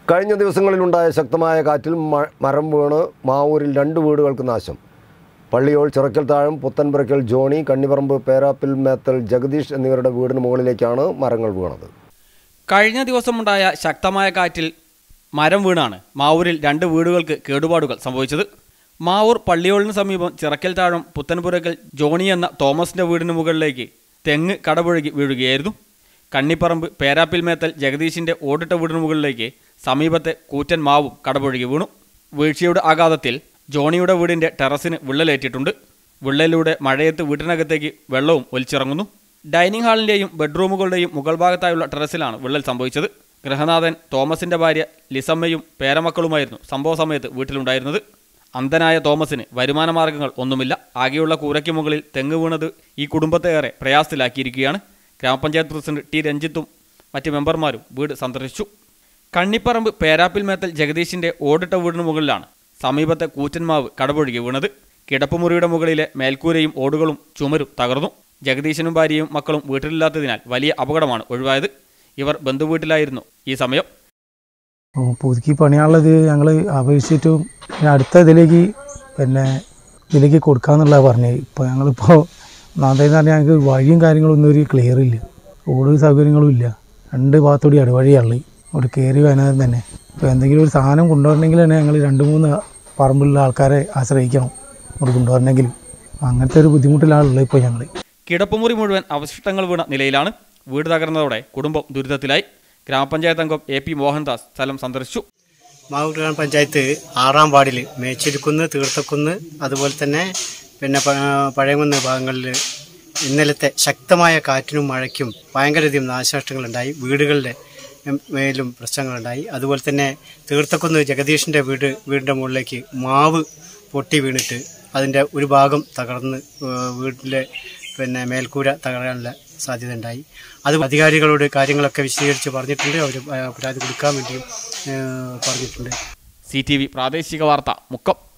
കഴിഞ്ഞ ദിവസങ്ങളിലുണ്ടായ ശക്തമായ കാറ്റിൽ മ- മരം വീണ് മാവൂരിൽ രണ്ട് വീടുകൾക്ക് നാശം പള്ളിയോൾ ചിറക്കൽ താഴം പുത്തൻപുരക്കൽ ജോണി കണ്ണിപ്പറമ്പ് പേരാപ്പിൽ മേത്തൽ ജഗദീഷ് എന്നിവരുടെ വീടിന് മുകളിലേക്കാണ് മരങ്ങൾ വീണത് കഴിഞ്ഞ ദിവസമുണ്ടായ ശക്തമായ കാറ്റിൽ മരം വീണാണ് മാവൂരിൽ രണ്ട് വീടുകൾക്ക് കേടുപാടുകൾ സംഭവിച്ചത് മാവൂർ പള്ളിയോളിന് സമീപം ചിറക്കൽ താഴം പുത്തൻപുരക്കൽ ജോണി എന്ന തോമസിന്റെ വീടിന് മുകളിലേക്ക് തെങ്ങ് കടപുഴകി വീഴുകയായിരുന്നു കണ്ണിപ്പറമ്പ് പേരാപ്പിൽ മേത്തൽ ജഗദീശിന്റെ ഓടിട്ട വീടിന് മുകളിലേക്ക് സമീപത്തെ കൂറ്റൻ മാവും കടപുഴകി വീണു വീഴ്ചയുടെ ആഘാതത്തിൽ ജോണിയുടെ വീടിന്റെ ടെറസിന് വിള്ളലേറ്റിട്ടുണ്ട് വിള്ളലിലൂടെ മഴയത്ത് വീട്ടിനകത്തേക്ക് വെള്ളവും ഒലിച്ചിറങ്ങുന്നു ഡൈനിങ് ഹാളിന്റെയും ബെഡ്റൂമുകളുടെയും മുകൾ ഭാഗത്തായുള്ള ടെറസിലാണ് വിള്ളൽ സംഭവിച്ചത് ഗൃഹനാഥൻ തോമസിന്റെ ഭാര്യ ലിസമ്മയും പേരമക്കളുമായിരുന്നു സംഭവ സമയത്ത് വീട്ടിലുണ്ടായിരുന്നത് അന്ധനായ തോമസിന് വരുമാന മാർഗങ്ങൾ ഒന്നുമില്ല ആകെയുള്ള കൂരയ്ക്ക് മുകളിൽ തെങ്ങ് വീണത് ഈ കുടുംബത്തെ ഏറെ പ്രയാസത്തിലാക്കിയിരിക്കുകയാണ് ഗ്രാമപഞ്ചായത്ത് പ്രസിഡന്റ് ടി രഞ്ജിത്തും മറ്റ് മെമ്പർമാരും വീട് സന്ദർശിച്ചു കണ്ണിപ്പറമ്പ് പേരാപ്പിൽ മേത്തൽ ജഗദീശിന്റെ ഓടിട്ട വീടിന് മുകളിലാണ് സമീപത്തെ കൂറ്റൻമാവ് കടപൊഴുകി വീണത് കിടപ്പുമുറിയുടെ മുകളിലെ മേൽക്കൂരയും ഓടുകളും ചുമരും തകർന്നു ജഗദീശനും ഭാര്യയും മക്കളും വീട്ടിലില്ലാത്തതിനാൽ വലിയ അപകടമാണ് ഒഴിവായത് ഇവർ ബന്ധുവീട്ടിലായിരുന്നു ഈ സമയം ഓ, പുതുക്കി പണിയാനുള്ളത് ഞങ്ങൾ അപേക്ഷിച്ചിട്ടും ഇനി അടുത്ത ഇതിലേക്ക് പിന്നെ ഇതിലേക്ക് കൊടുക്കാന്നുള്ളതാണ് പറഞ്ഞത് ഇപ്പോൾ ഞങ്ങളിപ്പോൾ ഒന്നാമതെന്ന് പറഞ്ഞാൽ ഞങ്ങൾക്ക് വഴിയും കാര്യങ്ങളും ഒന്നും ഒരു ക്ലിയർ ഇല്ല റോഡ് സൗകര്യങ്ങളും ഇല്ല രണ്ട് ഭാഗത്തൂടി ഇടവഴിയുള്ളത് ഒരു കയറി വരാൻ തന്നെ ഇപ്പോൾ എന്തെങ്കിലും ഒരു സാധനം കൊണ്ടുവരണമെങ്കിൽ തന്നെ ഞങ്ങൾ രണ്ട് മൂന്ന് പറമ്പിലുള്ള ആൾക്കാരെ ആശ്രയിക്കണം അവിടെ കൊണ്ടുവരണമെങ്കിൽ അങ്ങനത്തെ ഒരു ബുദ്ധിമുട്ടിലാണ് ഉള്ളത് ഇപ്പോൾ ഞങ്ങൾ കിടപ്പുമുറി മുഴുവൻ അവശിഷ്ടങ്ങൾ വീണ നിലയിലാണ് വീട് തകർന്നതോടെ കുടുംബം ദുരിതത്തിലായി ഗ്രാമപഞ്ചായത്ത് അംഗം എ പി മോഹൻദാസ് സ്ഥലം സന്ദർശിച്ചു മാവൂർ ഗ്രാമപഞ്ചായത്ത് ആറാം വാർഡിൽ മേച്ചിരിക്കുന്ന് തീർത്തക്കുന്ന് അതുപോലെ തന്നെ പിന്നെ പ- പഴയകുന്ന് ഭാഗങ്ങളിൽ ഇന്നലത്തെ ശക്തമായ കാറ്റിനും മഴയ്ക്കും ഭയങ്കരധികം നാശനഷ്ടങ്ങളുണ്ടായി വീടുകളുടെ ഉം, മേലും പ്രശ്നങ്ങളുണ്ടായി അതുപോലെ തന്നെ തീർത്തക്കുന്ന് ജഗദീഷിൻ്റെ വീട് വീടിൻ്റെ മുകളിലേക്ക് മാവ് പൊട്ടി വീണിട്ട് അതിൻ്റെ ഒരു ഭാഗം തകർന്ന് ഏഹ്, വീട്ടിലെ പിന്നെ മേൽക്കൂര തകരാനുള്ള സാധ്യത ഉണ്ടായി അത് അധികാരികളോട് കാര്യങ്ങളൊക്കെ വിശദീകരിച്ച് പറഞ്ഞിട്ടുണ്ട് അവർ പരാതി കൊടുക്കാൻ വേണ്ടിയും ഏഹ്, പറഞ്ഞിട്ടുണ്ട് സി ടി വി പ്രാദേശിക വാർത്ത മുക്കം